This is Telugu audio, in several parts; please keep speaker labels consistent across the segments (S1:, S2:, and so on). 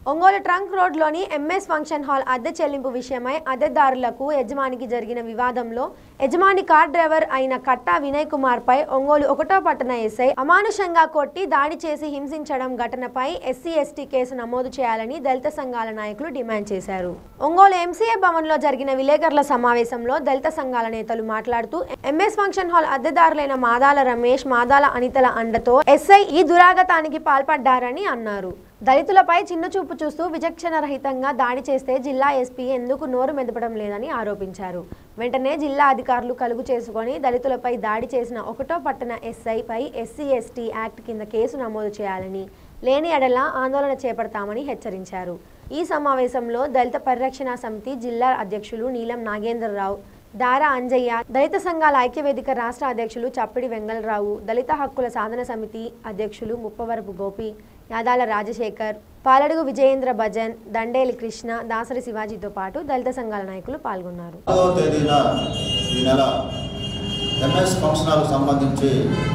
S1: ఒంగోలు ట్రంక్ రోడ్లోని ఎంఎస్ ఫంక్షన్ హాల్ అద్దె చెల్లింపు విషయమై అద్దెదారులకు యజమానికి జరిగిన వివాదంలో యజమాని కార్ డ్రైవర్ అయిన కట్టా వినయ్ కుమార్ పై ఒంగోలు ఒకటో పట్టణ ఎస్ఐ అమానుషంగా కొట్టి దాడి చేసి హింసించడం ఘటనపై ఎస్సీ ఎస్టీ కేసు నమోదు చేయాలని దళిత సంఘాల నాయకులు డిమాండ్ చేశారు ఒంగోలు ఎంసీఏ భవన్లో జరిగిన విలేకరుల సమావేశంలో దళిత సంఘాల నేతలు మాట్లాడుతూ ఎంఎస్ ఫంక్షన్ హాల్ అద్దెదారులైన మాదాల రమేష్ మాదాల అనితల అండతో ఎస్ఐ ఈ దురాగతానికి పాల్పడ్డారని అన్నారు దళితులపై చిన్నచూపు చూస్తూ విచక్షణ రహితంగా దాడి చేస్తే జిల్లా ఎస్పీ ఎందుకు నోరు మెదపడం లేదని ఆరోపించారు వెంటనే జిల్లా అధికారులు కలుగు చేసుకొని దళితులపై దాడి చేసిన ఒకటో పట్టణ ఎస్ఐపై ఎస్సీ ఎస్టీ యాక్ట్ కింద కేసు నమోదు చేయాలని లేని ఎడల ఆందోళన చేపడతామని హెచ్చరించారు ఈ సమావేశంలో దళిత పరిరక్షణ సమితి జిల్లా అధ్యక్షులు నీలం నాగేంద్రరావు దారా అంజయ్య దళిత సంఘాల ఐక్యవేదిక రాష్ట్ర అధ్యక్షులు చప్పిడి వెంగళరావు దళిత హక్కుల సాధన సమితి అధ్యక్షులు ముప్పవరపు గోపి యాదాల రాజశేఖర్ పాలడుగు విజయేంద్ర భజన్ దండేలి కృష్ణ దాసరి శివాజీతో పాటు దళిత సంఘాల నాయకులు పాల్గొన్నారు
S2: పదవ తేదీన ఈ నెల ఎంఎస్ ఫంక్షన్ హాల్కి సంబంధించి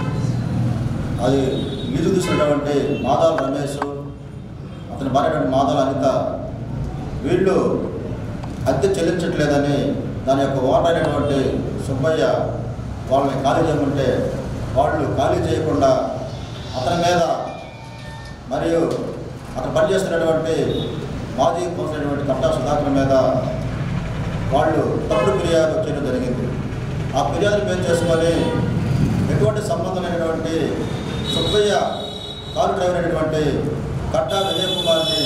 S2: అది లీజు తీసుకున్నటువంటి మాదాల రమేష్ అతని భార్య మాదాల అనిత వీళ్ళు అద్దె చెల్లించట్లేదని దాని యొక్క ఓటర్ అయినటువంటి సుబ్బయ్య వాళ్ళని ఖాళీ చేయమంటే వాళ్ళు ఖాళీ చేయకుండా అతని మీద మరియు అతను పనిచేస్తున్నటువంటి మాజీ కౌన్సిలర్ కట్టా సుధాకర్ మీద వాళ్ళు తప్పుడు ఫిర్యాదు చేయడం జరిగింది ఆ ఫిర్యాదును బేస్ చేసుకొని ఎటువంటి సంబంధం లేనటువంటి సుబ్బయ్య కారు డ్రైవర్ అయినటువంటి కట్టా విజయ్ కుమార్ని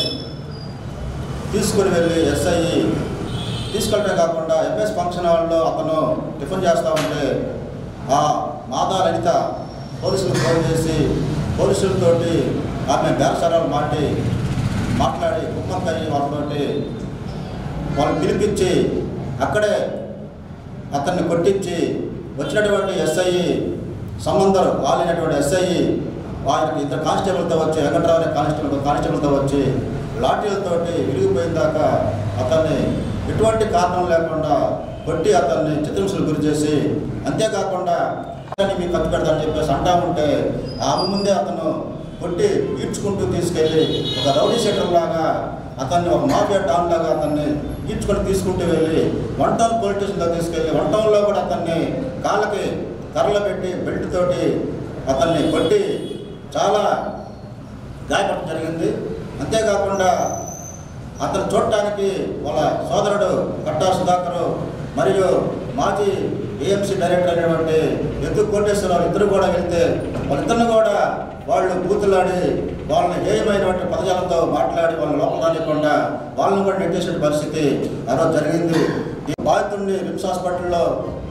S2: తీసుకుని వెళ్ళి ఎస్ఐ తీసుకెళ్ళటమే కాకుండా ఎంఎస్ ఫంక్షన్ హాల్లో అతను టిఫిన్ చేస్తూ ఉంటే ఆ మాదా లలిత పోలీసులకు ఫోన్ చేసి పోలీసులతోటి ఆమె బేరసరాలు మాటి మాట్లాడి కుమ్మక్కయ్యి వాళ్ళతోటి వాళ్ళు పిలిపించి అక్కడే అతన్ని కొట్టించి వచ్చినటువంటి ఎస్ఐ సంబంధం వాళ్ళైనటువంటి ఎస్ఐ వారికి ఇద్దరు కానిస్టేబుల్తో వచ్చి వెంకట్రావు అనే కానిస్టేబుల్ కానిస్టేబుల్తో వచ్చి లాఠీలతోటి విరిగిపోయిన దాకా అతన్ని ఎటువంటి కారణం లేకుండా కొట్టి అతన్ని చిత్రహింసలు గురి చేసి అంతేకాకుండా "అతన్ని మీకు ఖర్చు పెడతానని చెప్పేసి అంటా ఉంటే ఆమె ముందే అతను కొట్టి ఈడ్చుకుంటూ తీసుకెళ్ళి ఒక రౌడీ షెటర్ లాగా అతన్ని ఒక మాఫియా డాన్ లాగా అతన్ని ఈడ్చుకొని తీసుకుంటూ వెళ్ళి వన్ టౌన్ పోలీస్ స్టేషన్లో తీసుకెళ్ళి వన్ టౌన్లో కూడా అతన్ని కాళ్ళకి కర్రలు పెట్టి బెల్ట్ తోటి అతన్ని కొట్టి చాలా గాయపడటం జరిగింది అంతేకాకుండా అతను చూడటానికి వాళ్ళ సోదరుడు కట్టా సుధాకర్ మరియు మాజీ ఏఎంసీ డైరెక్టర్ అయినటువంటి ఎత్తు కోటేశ్వరరావు ఇద్దరు కూడా వెళ్తే వాళ్ళిద్దరిని కూడా వాళ్ళు బూతులాడి వాళ్ళని హేయమైనటువంటి పదజాలంతో మాట్లాడి వాళ్ళని లోపల రానివ్వకుండా వాళ్ళని కూడా నెట్టేసిన పరిస్థితి ఆ రోజు జరిగింది ఈ బాధితుడిని రిమ్స్ హాస్పిటల్లో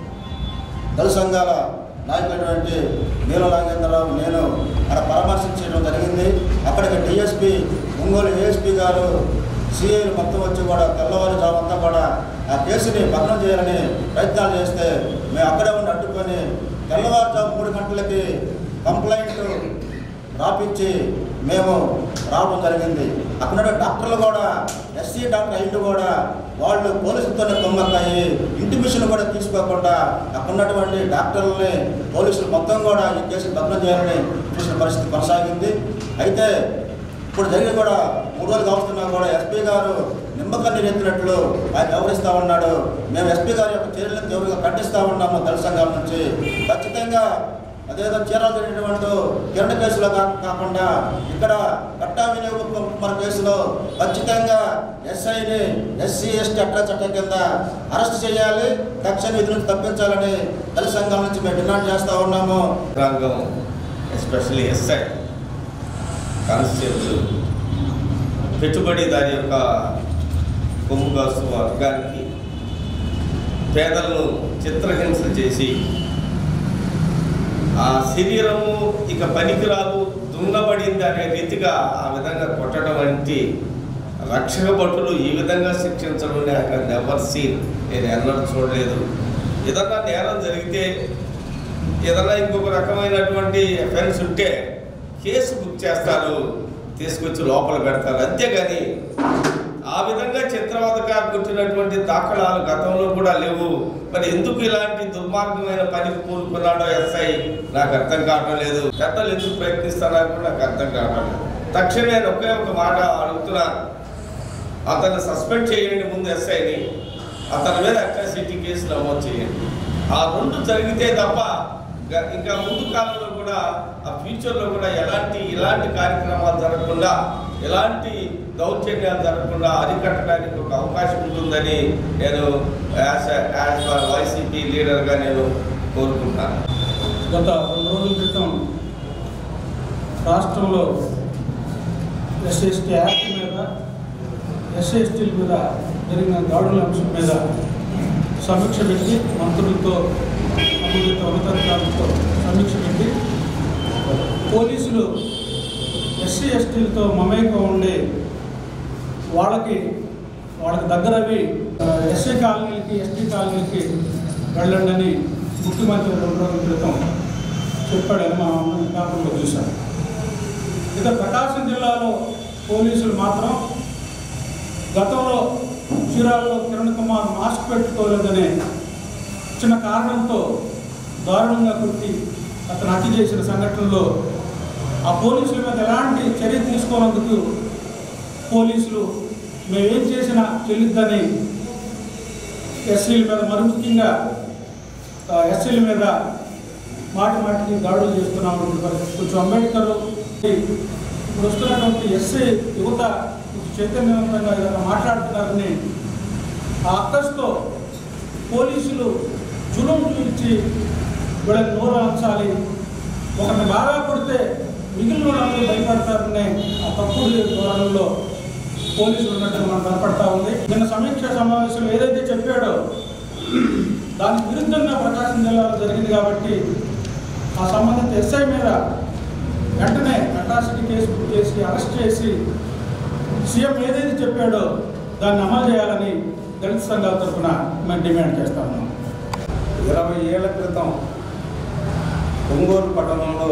S2: దళ సంఘాల నాయకులైనటువంటి నీల నాగేంద్రరావు నేను అక్కడ పరామర్శించడం జరిగింది అక్కడికి డిఎస్పి ఒంగోలు ఏఎస్పి గారు సిఐలు మొత్తం వచ్చి కూడా తెల్లవారుజామంతా కూడా ఆ కేసుని భగ్నం చేయాలని ప్రయత్నాలు చేస్తే మేము అక్కడే ఉండి అడ్డుకొని తెల్లవారుజాము మూడు గంటలకి కంప్లైంట్ రాపించి మేము రావడం జరిగింది అక్కడ ఉన్న డాక్టర్లు కూడా ఎస్సీ డాక్టర్ అయ్యిండు కూడా వాళ్ళు పోలీసులతోనే కొమ్మక్కాయి ఇంటిమిషన్ కూడా తీసుకోకుండా అక్కడ ఉన్నటువంటి డాక్టర్లని పోలీసులు మొత్తం కూడా ఈ కేసు భగ్నం చేయాలని చూసిన పరిస్థితి కొనసాగింది అయితే ఇప్పుడు జరిగి కూడా మూడు రోజులు కావస్తున్నా కూడా ఎస్పీ గారు నిమ్మకాన్ని ఎత్తినట్లు ఆయన వ్యవహరిస్తూ ఉన్నాడు మేము ఎస్పీ గారి యొక్క చర్యలను తీవ్రంగా ఖండిస్తూ ఉన్నాము దళ సంఘాల నుంచి ఖచ్చితంగా అదేదో చీరాలు జరిగినటువంటి కిరణ కేసులో కా- కాకుండా ఇక్కడ కట్టా వినియోగ మన కేసులో ఖచ్చితంగా ఎస్ఐని ఎస్సీ ఎస్టీ అట్లా చట్టం కింద అరెస్ట్ చేయాలి తక్షణ విధి నుంచి తప్పించాలని దళ సంఘాల నుంచి మేము డిమాండ్ చేస్తూ ఉన్నాము
S3: రంగం ఎస్పెషల్లీ ఎస్ఐ కానిస్టేబుల్ పెట్టుబడిదారి యొక్క కొమ్ము కాసు వర్గానికి పేదలను చిత్రహింస చేసి ఆ శరీరము ఇక పనికిరాదు దున్నబడింది అనే రీతిగా ఆ విధంగా కొట్టడం వంటి రక్షక భటులు ఈ విధంగా శిక్షించడం నేను నెవర్ సీన్ నేను ఎన్నడూ చూడలేదు ఏదన్నా నేరం జరిగితే ఏదన్నా ఇంకొక రకమైనటువంటి అఫెన్స్ ఉంటే కేసు బుక్ చేస్తారు తీసుకొచ్చి లోపల పెడతారు అంతేగాని ఆ విధంగా చిత్రవదగా పుట్టినటువంటి దాఖలాలు గతంలో కూడా లేవు మరి ఎందుకు ఇలాంటి దుర్మార్గమైన పనికి పూనుకున్నాడో ఎస్ఐ నాకు అర్థం కావడం లేదు పెద్దలు ఎందుకు ప్రయత్నిస్తారో కూడా నాకు అర్థం కావడం లేదు తక్షణమే నేను ఒకే ఒక మాట అడుగుతున్నాను అతన్ని సస్పెండ్ చేయండి ముందు ఎస్ఐని అతని మీద అట్రాసిటీ కేసు నమోదు చేయండి ఆ రెండు జరిగితే తప్ప ఇంకా- ఇంకా ముందు కాలంలో కూడా ఆ ఫ్యూచర్లో కూడా ఎలాంటి ఇలాంటి కార్యక్రమాలు జరగకుండా ఎలాంటి దౌర్జన్యాలు జరగకుండా అరికట్టడానికి ఒక అవకాశం ఉంటుందని నేను యాజ్ యాజ్ వైసీపీ లీడర్గా నేను కోరుకుంటాను
S4: గత రెండు రోజుల క్రితం రాష్ట్రంలో ఎస్ఎస్టీ యాక్ట్ మీద ఎస్ఎస్టీల మీద జరిగిన దాడుల అంశం మీద సమీక్ష పెట్టి మంత్రులతో సంబంధిత ఉన్నతాధికారులతో సమీక్ష పెట్టి పోలీసులు ఎస్సీ ఎస్టీలతో మమేకం ఉండి వాళ్ళకి వాళ్ళకి దగ్గరవి ఎస్సీ కాలనీలకి ఎస్టీ కాలనీలకి వెళ్ళండి అని ముఖ్యమంత్రి రెండు రోజుల క్రితం చెప్పాడని మనం పేపర్లో చూసాం ఇక ప్రకాశం జిల్లాలో పోలీసులు మాత్రం గతంలో చీరాలలో కిరణ్ కుమార్ మాస్క్ పెట్టుకోలేదనే చిన్న కారణంతో దారుణంగా కొట్టి అతను హత్య చేసిన సంఘటనలో ఆ పోలీసుల మీద ఎలాంటి చర్య తీసుకోనందుకు పోలీసులు మేమేం చేసినా చెల్లిద్దని ఎస్సీల మీద మరి ముఖ్యంగా ఆ, ఎస్సీల మీద మాటి మాటికి దాడులు చేస్తున్నాము కొంచెం అంబేద్కర్ ఇప్పుడు వస్తున్నటువంటి ఎస్సీ యువత కొంచెం చైతన్యవంతంగా ఏదైనా మాట్లాడుతున్నారని ఆ అక్కస్తో పోలీసులు జులుం చూపించి వీళ్ళని నోరు అంచాలి ఒకరిని బాగా కొడితే మిగిలిన వాళ్ళందరూ భయపడతారనే ఆ తప్పుడు ధోరణిలో పోలీసులు ఉన్నట్టు మనం కనపడతా ఉంది నిన్న సమీక్ష సమావేశంలో ఏదైతే చెప్పాడో దానికి విరుద్ధంగా ప్రకాశం జిల్లాలో జరిగింది కాబట్టి ఆ సంబంధిత ఎస్ఐ మీద వెంటనే అట్రాసిటీ కేసు బుక్ చేసి అరెస్ట్ చేసి సీఎం ఏదైతే చెప్పాడో దాన్ని అమలు చేయాలని దళిత సంఘాల తరఫున మేము డిమాండ్ చేస్తా ఉన్నాం
S5: ఇరవై ఏళ్ల క్రితం ఒంగోలు పట్టణంలో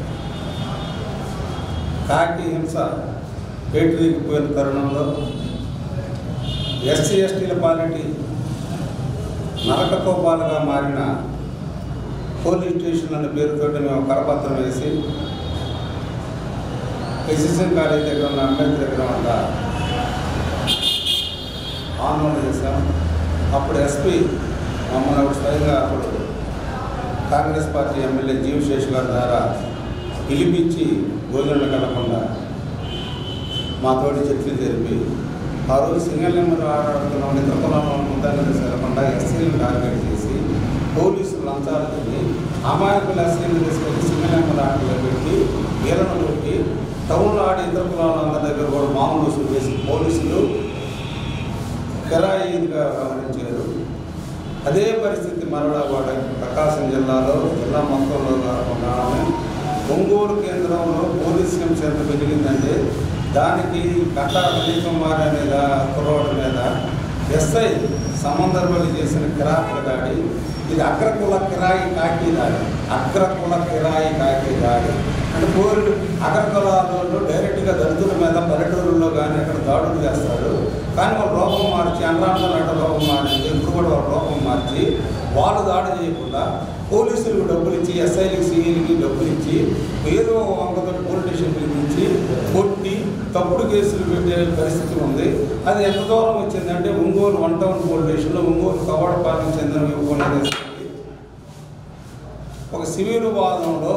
S5: కాకి హింస పేటరీకిపోయిన తరుణంలో ఎస్సీ ఎస్టీల పాలిటీ నరక కోపాలుగా మారిన పోలీస్ స్టేషన్ అనే పేరుతో మేము కరపత్రం వేసి ఎస్ఎస్ఎం కాలేజ్ దగ్గర ఉన్న అంబేద్కర్ దగ్గర వద్ద ఆందోళన చేశాం అప్పుడు ఎస్పీ మమ్మల్ని అప్పుడు స్వయంగా అప్పుడు కాంగ్రెస్ పార్టీ ఎమ్మెల్యే జీవశేష్ గారి ద్వారా పిలిపించి భోజనం కలగకుండా మాతోటి చర్చలు జరిపి ఆ రోజు సింగల్ నెంబర్ ఆడుతున్న ఇతర కులంలో ముద్దాన్ని సెలకుండా ఎస్సీలను టార్గెట్ చేసి పోలీసులు లంచాలు తిని అమాయకులు ఎస్సీలు తీసుకెళ్ళి సింగల్ నెంబర్ ఆటలో పెట్టి వీళ్ళను కొట్టి టౌన్లో ఆడే ఇతర కులాలందరి దగ్గర కూడా మామూలు వసూలు చేసి పోలీసులు కిరాయిగా వ్యవహరించారు అదే పరిస్థితి మరలా వాడ ప్రకాశం జిల్లాలో జిల్లా మొత్తంలో కాకుండా ఒంగోలు కేంద్రంలో పోలీస్ హింస ఎంత పెరిగిందంటే దానికి కట్టా విజయ్ కుమార్ అనే దా- కుర్రోడు మీద ఎస్ఐ సమందర్పల్లి చేసిన కిరాకుల దాడి ఇది అగ్రకుల కిరాయి కాకి దాడి అగ్రకుల కిరాయి కాకి దాడి అంటే పోరు అగ్రకులాలలో డైరెక్ట్గా దళితుల మీద పల్లెటూరులో కానీ అక్కడ దాడులు చేస్తారు కానీ వాళ్ళు రూపం మార్చి అనరాంధ్ర రూపం మార్చి ఎప్పుడు కూడా వాళ్ళ రూపం మార్చి వాళ్ళు దాడి చేయకుండా పోలీసులకు డబ్బులు ఇచ్చి ఎస్ఐలకి సిఐలకి డబ్బులు ఇచ్చి ఏదో వంకతో పోలీస్ స్టేషన్ పిలిపించి కొట్టి తప్పుడు కేసులు పెట్టే పరిస్థితి ఉంది అది ఎంత దూరం వచ్చిందంటే ఒంగోలు వన్ టౌన్ పోలీస్ స్టేషన్లో ఒంగోలు కవాడపాలెం చెందిన విభాగం తీసుకెళ్ళి ఒక సివిల్ వాదనలో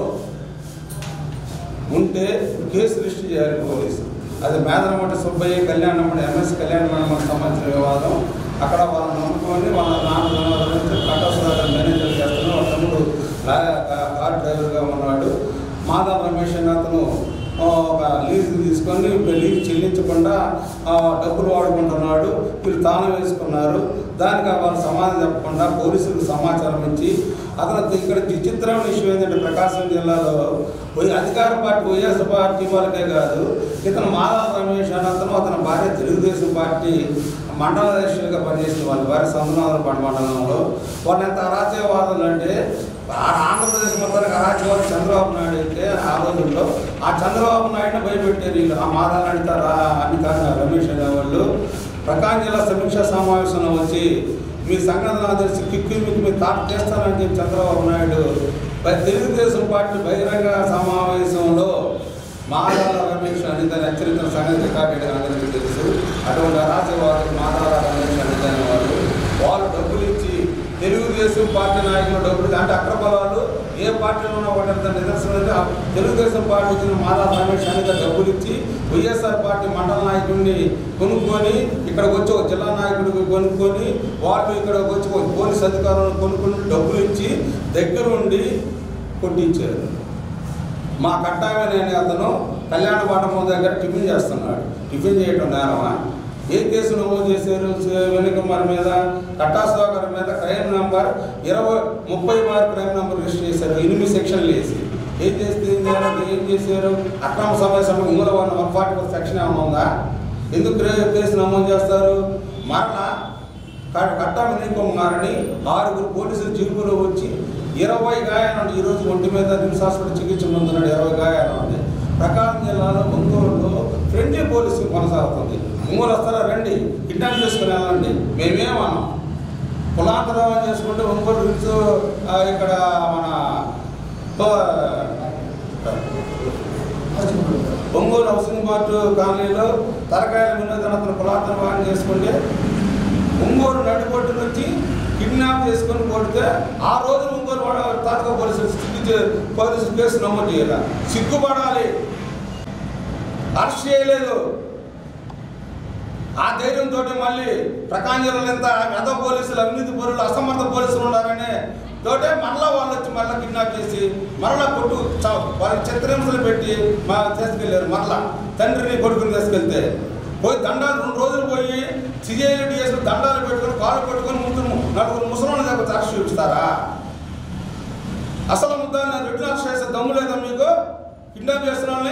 S5: ఉంటే కేసు రిజిస్టర్ చేయాలి పోలీసు అది మేదనమట సుబ్బయ్య కళ్యాణమట ఎంఎస్ కళ్యాణమఠం సంబంధించిన వివాదం అక్కడ వాళ్ళని నమ్ముకొని వాళ్ళ నాన్న కట్టోసాగర్ మేనేజర్ చేస్తున్న వాళ్ళ తమ్ముడు లా- కా- కార్ డ్రైవర్గా ఉన్నాడు మాధవ్ రమేష్ అనే అతను ఆ, ఒక లీజు తీసుకొని లీజు చెల్లించకుండా ఆ, డబ్బులు వాడుకుంటున్నాడు వీళ్ళు తాళం వేసుకున్నారు దానికి వాళ్ళు సమాధానం చెప్పకుండా పోలీసులకు సమాచారం ఇచ్చి అతను ఇక్కడ విచిత్రమైన విషయం ఏంటంటే ప్రకాశం జిల్లాలో వై- అధికార పార్టీ వైఎస్ఆర్ పార్టీ వాళ్ళకే కాదు ఇతను మాధవ రమేష్ అని అతను అతని భార్య తెలుగుదేశం పార్టీ మండల అధ్యక్షులుగా పనిచేసిన వాళ్ళ భార్య సంతనాథపట్ట మండలంలో వాళ్ళు ఎంత అరాచకవాదులు అంటే ఆ ఆంధ్రప్రదేశ్ మొత్తానికి అరాచకవాదు చంద్రబాబు నాయుడు అయితే ఆ రోజుల్లో ఆ చంద్రబాబు నాయుడుని భయపెట్టారు వీళ్ళు ఆ మాధవ నాయుడు అన్ని కాదు రమేష్ అనే వాళ్ళు ప్రకాశం జిల్లా సమీక్షా సమావేశంలో వచ్చి మీ సంగతి నాకు తెలిసి కిక్కు మీకు మీరు తాట చేస్తానని చెప్పి చంద్రబాబు నాయుడు బ- తెలుగుదేశం పార్టీ బహిరంగ సమావేశంలో మాదాల రమేష్ అనిత హెచ్చరిత సంగతి రికార్డెడ్ అందరికీ తెలుసు అటువంటి అరాచకవాదులు మాదాల రమేష్ అనిత అనేవారు వాళ్ళు డబ్బులు ఇచ్చి తెలుగుదేశం పార్టీ నాయకులు డబ్బులు అంటే అక్రమాలు ఏ పార్టీలో ఉన్నా ఒకటి నిదర్శనం అంటే ఆ తెలుగుదేశం పార్టీ వచ్చిన మాదాల రమేష్ అనిత డబ్బులు ఇచ్చి వైఎస్ఆర్ పార్టీ మండల నాయకుడిని కొనుక్కొని ఇక్కడికి వచ్చి ఒక జిల్లా నాయకుడికి కొనుక్కొని వాళ్ళు ఇక్కడికి వచ్చి ఒక పోలీస్ అధికారులను కొనుక్కొని డబ్బులు ఇచ్చి దగ్గరుండి కొట్టించారు మా కట్టామని అనే అతను కళ్యాణ మండపం దగ్గర టిఫిన్ చేస్తున్నాడు టిఫిన్ చేయటం నేరమా ఏ కేసు నమోదు చేశారు వెనుకమారి మీద కట్టాసుగారి మీద క్రైమ్ నంబర్ ఇరవై ముప్పై మార్ క్రైమ్ నంబర్ రిజిస్టర్ చేశారు ఎనిమిది సెక్షన్లు వేసి ఏం చేస్తే నేరం ఏం చేశారు అక్రమ సమావేశం ఇందులో one one forty four section ఏమైనా ఉందా ఎందుకు క్రే- కేసు నమోదు చేస్తారు మరలా క- కట్టా వినయకుమారిని ఆరుగురు పోలీసులు జీపులో వచ్చి ఇరవై గాయాలు ఉన్నాయి. ఈరోజు ఒంటి మీద నిమ్స్ హాస్పిటల్ చికిత్స పొందుతున్నాడు ఇరవై గాయాలు ఉన్నాయి ప్రకాశం జిల్లాలో ఒంగోలులో ఫ్రెండ్లీ పోలీసు కొనసాగుతుంది ఒంగోలు వస్తారా రండి కిడ్నాప్ చేసుకుని వెళ్ళండి మేమేమన్నాం కులాంతరం చేసుకుంటే ఒంగోలు రిమ్స్ ఆ, ఇక్కడ మన ఒంగోలు హౌసింగ్ బోర్డు కాలనీలో తలకాయల వినోదం అతను కులాంతరం చేసుకుంటే ఒంగోలు నడిబొట్టు నుంచి కిడ్నాప్ చేసుకొని కొడితే ఆ రోజు ఒంగోలు వాడ తాలూకా పోలీసులు సిగ్గు చే- పోలీసులు కేసు నమోదు చేయాలి సిగ్గుపడాలి అరెస్ట్ చేయలేదు ఆ ధైర్యంతో మళ్ళీ ప్రకాంజలు ఎంత మెద పోలీసులు అవినీతి పరులు అసమర్థ పోలీసులు ఉన్నారని తోటే మరలా వాళ్ళు వచ్చి మరలా కిడ్నాప్ చేసి మరలా కొట్టు చ- వాళ్ళకి చిత్రహింసలు పెట్టి మా తీసుకెళ్ళారు మరలా తండ్రిని కొడుకుని తీసుకెళ్తే పోయి దండాలు రెండు రోజులు పోయి సిజేలు డిఎస్లు దండాలు పెట్టుకొని కాళ్ళు పెట్టుకొని ముందు నలుగురు ముసలి దగ్గర అరెస్ట్ చూపిస్తారా అసలు ముద్ద రెడ్డి అరెస్ట్ చేసే దమ్ము లేదా మీకు కిడ్నాప్ చేస్తున్న వాళ్ళని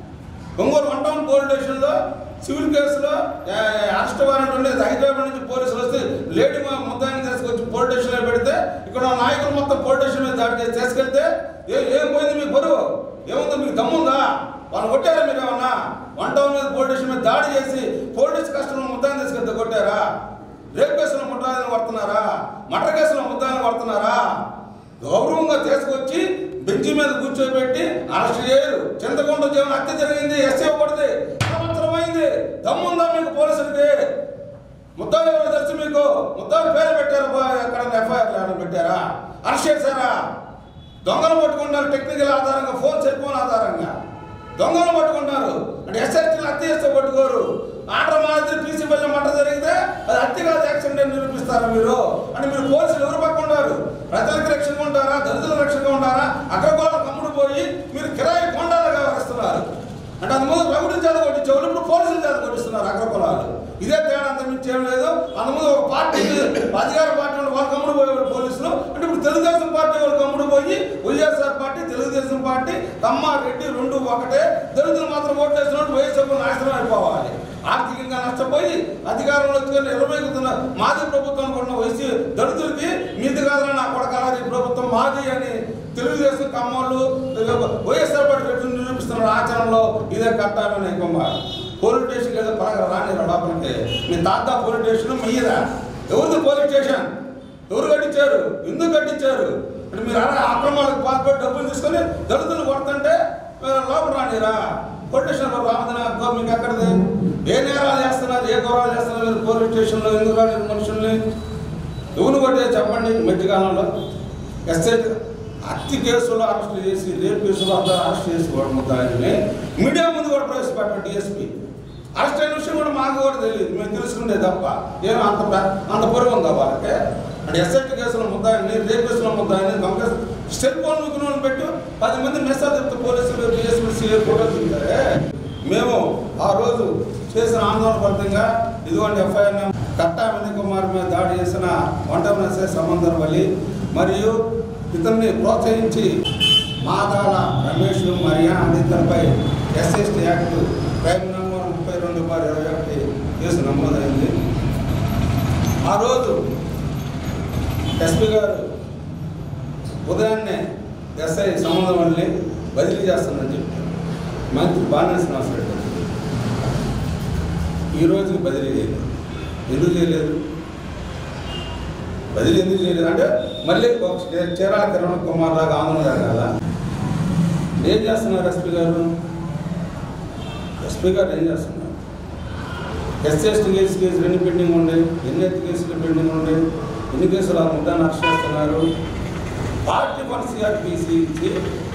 S5: ఒంగోలు వన్ టౌన్ పోలీస్ స్టేషన్లో సివిల్ కేసులో ఆ, అరెస్ట్ వారెంట్ ఉండేది హైదరాబాద్ నుంచి పోలీసులు వస్తే లేడీ మా ముద్దాయిని తీసుకొచ్చి పోలీస్ స్టేషన్లో పెడితే ఇక్కడ ఉన్న నాయకులు మొత్తం పోలీస్ స్టేషన్ మీద దాడి చేసి తీసుకెళ్తే ఏ ఏం పోయింది మీకు బరువు ఏముందో మీకు దమ్ముందా వాళ్ళు కొట్టారా మీరు ఏమన్నా వన్ టౌన్ మీద పోలీస్ స్టేషన్ మీద దాడి చేసి పోలీస్ కస్టమర్ ముద్దాయిని తీసుకెళ్తే కొట్టారా రేప్ కేసులో ముద్దాయిని కొడుతున్నారా మటర్ కేసులో ముద్దాయిని కొడుతున్నారా గౌరవంగా తీసుకొచ్చి బెంచి మీద కూర్చోబెట్టి అరెస్ట్ చేయరు చింతకొండ జీవన హత్య జరిగింది ఎస్ఏ పడితే సంవత్సరం అయింది దమ్ముందా మీకు పోలీసులకి ముద్దాలు ఎవరు తెలుసు మీకు ముద్దాలు పేరు పెట్టారు బా, ఎక్కడ ఎఫ్ఐఆర్ ఏమైనా పెట్టారా అరెస్ట్ చేశారా దొంగలు పట్టుకుంటారు టెక్నికల్ ఆధారంగా ఫోన్ సెల్ ఫోన్ ఆధారంగా దొంగలు పట్టుకుంటారు అంటే ఎస్ఐటీలు హత్య చేస్తే పట్టుకోరు ఆర్డర్ మాదిరి పీసీ వల్ల మంట జరిగితే అది హత్య కాదు యాక్సిడెంట్ అని నిరూపిస్తారా మీరు అంటే మీరు పోలీసులు ఎవరు పక్క ఉంటారు ప్రజలకు రక్షణగా ఉంటారా దళితుల రక్షణగా ఉంటారా అగ్రగోళ కమ్ముడు పోయి మీరు కిరాయి కొండాలుగా వ్యవహరిస్తున్నారు అంటే అంత ముందు రౌడీ చేత కొట్టించేవాళ్ళు ఇప్పుడు పోలీసుల చేత కొట్టిస్తున్నారు అగ్రకులాలు ఇదే తేడా అంత మించి ఏం లేదు అంత ముందు ఒక పార్టీ అధికార పార్టీ వాళ్ళు వాళ్ళ కమ్ముడు పోయేవాళ్ళు పోలీసులు అంటే ఇప్పుడు తెలుగుదేశం పార్టీ వాళ్ళు కమ్ముడు పోయి YSR party Telugu Desam party Kamma Reddy రెండు ఒకటే దళితులు మాత్రం ఓట్లు వేసినట్టు వైఎస్ఆర్ నాశనం అయిపోవాలి ఆర్థికంగా నష్టపోయి అధికారంలో వచ్చుకొని నిలబెడుతున్న మాజీ ప్రభుత్వం ఉన్న వైసీ దళితులకి మీది కాదని నా కొడకాలి ప్రభుత్వం మాది అని తెలుగుదేశం కమ్మోళ్ళు వైఎస్ఆర్ పార్టీ రెడ్డిని నిరూపిస్తున్న ఆచరణలో ఇదే కట్టాలని కుమార్ పోలీస్ స్టేషన్ ఏదో పలక రాని లోపలికి మీ తాత పోలీస్ స్టేషన్ మీదా ఎవరిది పోలీస్ స్టేషన్ ఎవరు కట్టించారు ఎందుకు కట్టించారు అంటే మీరు అలా అక్రమాలకు పాల్పడి డబ్బులు తీసుకొని దళితులు కొడుతుంటే మీరు లోపల రానిరా పోలీస్ స్టేషన్లో రామదన మీకు ఎక్కడిది ఏ నేరాలు చేస్తున్నారు ఏ ఘోరాలు చేస్తున్నారు మీరు పోలీస్ స్టేషన్లో ఎందుకు రాలేదు మనుషుల్ని ఎవరు కొట్టే చెప్పండి ఈ మధ్యకాలంలో ఎస్ఐ హత్య కేసులో అరెస్ట్ చేసి రేప్ కేసులో అందరూ అరెస్ట్ చేసి కూడా ముద్దాయిని మీడియా ముందు కూడా ప్రవేశపెట్టారు డిఎస్పీ అరెస్ట్ అయిన విషయం కూడా మాకు కూడా తెలియదు మేము తెలుసుకుంటే తప్ప ఏమో అంత ప్ర- అంత పొరుగు ఉందా వాళ్ళకి అంటే ఎస్ఐటి కేసులో ముద్దాయిని రేప్ కేసులో ముద్దాయిని దొంగ సెల్ ఫోన్ ముగ్గురు పెట్టు పది మంది మెసేజ్ చెప్తే పోలీసులు డిఎస్పీ సీఏ ఫోటో దిగుతారే మేము ఆ రోజు చేసిన ఆందోళన ఫలితంగా ఇదిగోండి ఎఫ్ఐఆర్ కట్టా వినయ్ కుమార్ మీద దాడి చేసిన వంట మెసేజ్ సంబంధం వల్లి మరియు ఇతన్ని ప్రోత్సహించి మాదాల రమేష్ మరియా అనితలపై ఎస్ఎస్టీ యాక్ట్ క్రైమ్ నంబర్ ముప్పై రెండు బార్ ఇరవై ఒకటి కేసు నమోదైంది ఆ రోజు ఎస్పీ గారు ఉదయాన్నే ఎస్ఐ సంబంధం వల్లి బదిలీ చేస్తానని చెప్పి మంత్రి బాగా శ్రీనివాసరెడ్డి గారు. ఈ రోజుకి బదిలీ చేయలేదు ఎందుకు చేయలేదు బదిలీ ఎందుకు చేయలేదు అంటే మళ్ళీ ఒక చే- చీరాల కిరణ్ కుమార్ లాగా ఆందోళన జరగాల ఏం చేస్తున్నారు ఎస్పీ గారు ఎస్పీ గారు ఏం చేస్తున్నారు ఎస్సీ ఎస్టీ కేసు కేసులు ఎన్ని పెండింగ్ ఉన్నాయి ఎన్ని ఎత్తి కేసులు పెండింగ్ ఉన్నాయి ఎన్ని కేసులు ఆ ముద్దాన్ని అరెస్ట్ చేస్తున్నారు పార్టీ వన్ సిఆర్పిసి ఇచ్చి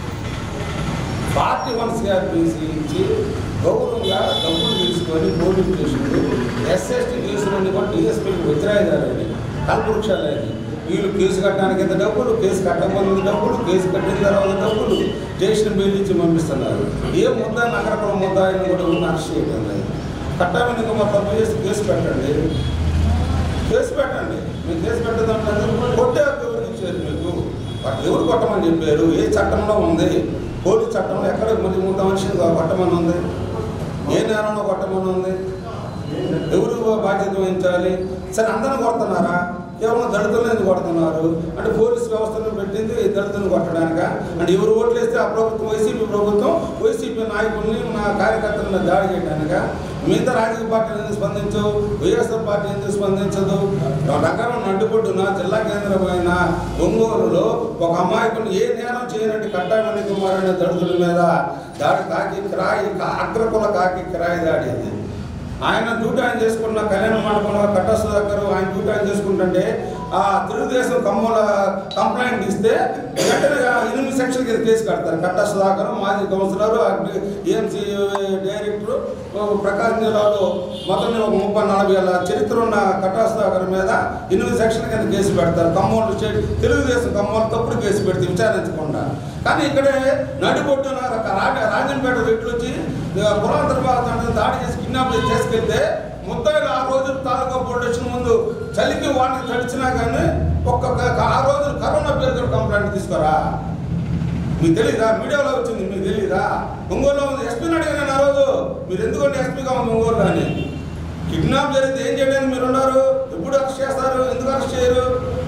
S5: పార్టీ వన్ సిఆర్పిసి ఇచ్చి గౌరవంగా డబ్బులు తీసుకొని పోలీస్ స్టేషన్లు ఎస్ఎస్టీ కేసులన్నీ కూడా డిఎస్పీకి వ్యతిరేకాలని కల్పవృక్షాలని వీళ్ళు కేసు కట్టడానికి ఎంత డబ్బులు కేసు కట్టకపోయిన డబ్బులు కేసు కట్టిన తర్వాత డబ్బులు స్టేషన్ బిల్లు ఇచ్చి పంపిస్తున్నారు ఏ ముద్ద నగరకుల ముద్ద ఆయన కూడా ఉన్న అరెస్ట్ చేయడం లేదు కట్టామని మరి తప్పు చేసి కేసు పెట్టండి కేసు పెట్టండి మీరు కేసు పెట్టదంటే కొట్టే హక్కు ఎవరు ఇచ్చారు మీకు వాటి ఎవరు కొట్టమని చెప్పారు ఏ చట్టంలో ఉంది పోలీస్ చట్టంలో ఎక్కడ మరి ముందు మనిషిని కొట్టమని ఉంది ఏ నేరంలో కొట్టమని ఉంది ఎవరు బాధ్యత వహించాలి సరే అందరిని కొడుతున్నారా కేవలం దళితులను ఎందుకు కొడుతున్నారు అంటే పోలీస్ వ్యవస్థను పెట్టింది దళితులను కొట్టడానిక అంటే ఎవరు ఓట్లు వేస్తే ఆ ప్రభుత్వం వైసీపీ ప్రభుత్వం వైసీపీ నాయకుల్ని నా కార్యకర్తలను దాడి చేయడానిక మిగతా రాజకీయ పార్టీలు ఎందుకు స్పందించవు వైఎస్ఆర్ పార్టీ ఎందుకు స్పందించదు నగరం నడ్డుబొడ్డున జిల్లా కేంద్రమైన ఒంగోలులో ఒక అమాయకుని ఏ నేరం చేయనట్టు కట్టామని కుమార్ అనే దళితుల మీద దాడి కాకి కిరాయి అగ్రకుల కాకి కిరాయి దాడి అది ఆయన డ్యూటీ ఆయన చేసుకున్న కళ్యాణ మండపంలో కట్ట సుధాకర్ ఆయన డ్యూటీ ఆయన చేసుకుంటుంటే ఆ తెలుగుదేశం కమ్మల కంప్లైంట్ ఇస్తే వెంటనే ఆ ఎనిమిది సెక్షన్ కింద కేసు కడతారు కట్ట సుధాకర్ మాజీ కౌన్సిలర్ ఏఎంసీ డైరెక్టర్ ప్రకాశం జిల్లాలో మొత్తం ఒక ముప్పై నలభై ఏళ్ళ చరిత్ర ఉన్న కట్టా సుధాకర్ మీద ఎనిమిది సెక్షన్ కింద కేసు పెడతారు కమ్మోళ్ళు స్టేట్ తెలుగుదేశం కమ్మోళ్ళు తప్పుడు కేసు పెడితే విచారించకుండా కానీ ఇక్కడే నడిబొట్టున రాజ రాజంపేట రెట్లు వచ్చి పురాతన భారత దాడి చేసి కిడ్నాప్ చేసి చేసుకెళ్తే ముద్దాయిలు ఆ రోజులు తాలూకా పొల్యూషన్ ముందు చలికి వాడిని తడిచినా కానీ ఒక్కొక్క ఆ రోజులు కరోనా పేరుతో కంప్లైంట్ తీసుకురా మీకు తెలీదా మీడియాలో వచ్చింది మీకు తెలీదా ఒంగోలులో ఉంది ఎస్పీని అడిగాను ఆ రోజు మీరు ఎందుకంటే ఎస్పీగా ఉంది ఒంగోలు అని కిడ్నాప్ జరిగితే ఏం చేయడానికి మీరు ఉన్నారు ఎప్పుడు అరెస్ట్ చేస్తారు ఎందుకు అరెస్ట్ చేయరు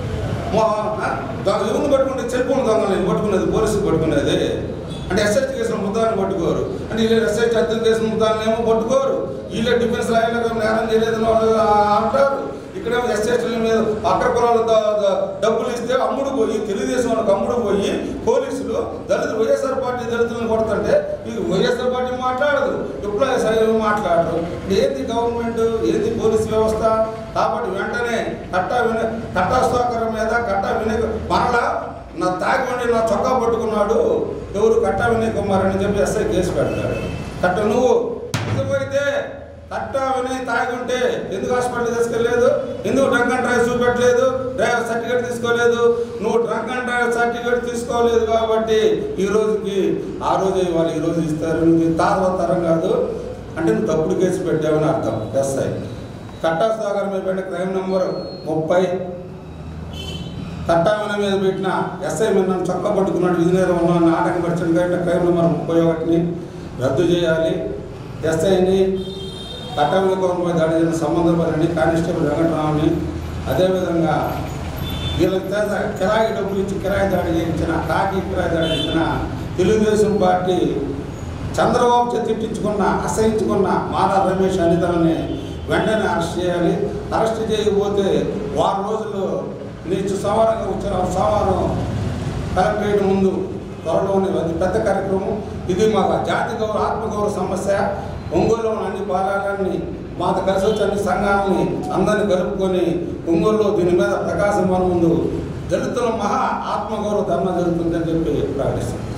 S5: ఎవరిని పట్టుకుంటే సెల్ ఫోన్ దొంగలు పట్టుకున్నది పోలీసులు పట్టుకున్నది అంటే ఎస్ఎస్టీ కేసుల ముద్దాన్ని పట్టుకోరు అంటే వీళ్ళు ఎస్ఎస్టీ హత్యల కేసుల ముద్దాన్ని ఏమో పట్టుకోరు వీళ్ళే డిఫెన్స్ లాయర్లకు నేరం చేయలేదని వాళ్ళు అంటారు ఇక్కడేమో ఎస్ఎస్టీల మీద అక్కడ కులాలు ద- ద- డబ్బులు ఇస్తే అమ్ముడు పోయి తెలుగుదేశం వాళ్ళకి అమ్ముడు పోయి పోలీసులు దళితులు వైఎస్ఆర్ పార్టీ దళితులను కొడుతుంటే ఇది వైఎస్ఆర్ పార్టీ మాట్లాడదు ఎంప్లాయీస్ అయ్యి మాట్లాడరు ఏంది గవర్నమెంట్ ఏంది పోలీస్ వ్యవస్థ కాబట్టి వెంటనే కట్టా విన కట్టా సుధాకర్ మీద కట్టా వినయ్ మరలా నా తాగి ఉండి నా చొక్కా పట్టుకున్నాడు ఎవరు కట్టా వినయ్ కుమార్ అని చెప్పి ఎస్ఐ కేసు పెడతాడు కట్ట నువ్వు నిజమైతే కట్టా వినయ్ తాగి ఉంటే ఎందుకు హాస్పిటల్ తీసుకెళ్ళలేదు ఎందుకు డ్రంక్ అండ్ డ్రైవ్ చూపెట్టలేదు డ్రైవర్ సర్టిఫికేట్ తీసుకోలేదు నువ్వు డ్రంక్ అండ్ డ్రైవ్ సర్టిఫికేట్ తీసుకోలేదు కాబట్టి ఈ రోజుకి ఆ రోజు వాళ్ళు ఈ రోజు ఇస్తారు నువ్వు తారవతరం కాదు అంటే నువ్వు తప్పుడు కేసు పెట్టావని అర్థం ఎస్ఐ కట్టా సాగర్ మీద పెట్టిన క్రైమ్ నెంబర్ ముప్పై కట్టామన మీద పెట్టిన ఎస్ఐ మీద నన్ను చొక్క పట్టుకున్నాడు విజయనగరం ఉన్న ఆటంకం పరిచిన కాబట్టి క్రైమ్ నెంబర్ ముప్పై ఒకటిని రద్దు చేయాలి ఎస్ఐని కట్టామల కోరంపై దాడి చేసిన సంబంధపడిన కానిస్టేబుల్ వెంకటరావుని అదేవిధంగా వీళ్ళకి చేత కిరాయి డబ్బులు ఇచ్చి కిరాయి దాడి చేయించిన కాకి కిరాయి దాడి చేయించిన తెలుగుదేశం పార్టీ చంద్రబాబు చేత తిట్టించుకున్న అసహించుకున్న మాదా రమేష్ అనితలని వెంటనే అరెస్ట్ చేయాలి అరెస్ట్ చేయకపోతే వారం రోజులు నీచు సోమవారంగా వచ్చిన సోమవారం కలెక్టరేట్ ముందు త్వరలోనే అది పెద్ద కార్యక్రమం ఇది మా జాతి గౌరవ ఆత్మగౌరవ సమస్య ఒంగోలులో ఉన్న అన్ని భాగాలన్నీ మాతో కలిసి వచ్చే అన్ని సంఘాలని అందరిని కలుపుకొని ఒంగోలులో దీని మీద ప్రకాశం మన ముందు దళితుల మహా ఆత్మగౌరవ ధర్మ జరుగుతుందని చెప్పి ప్రకటిస్తాం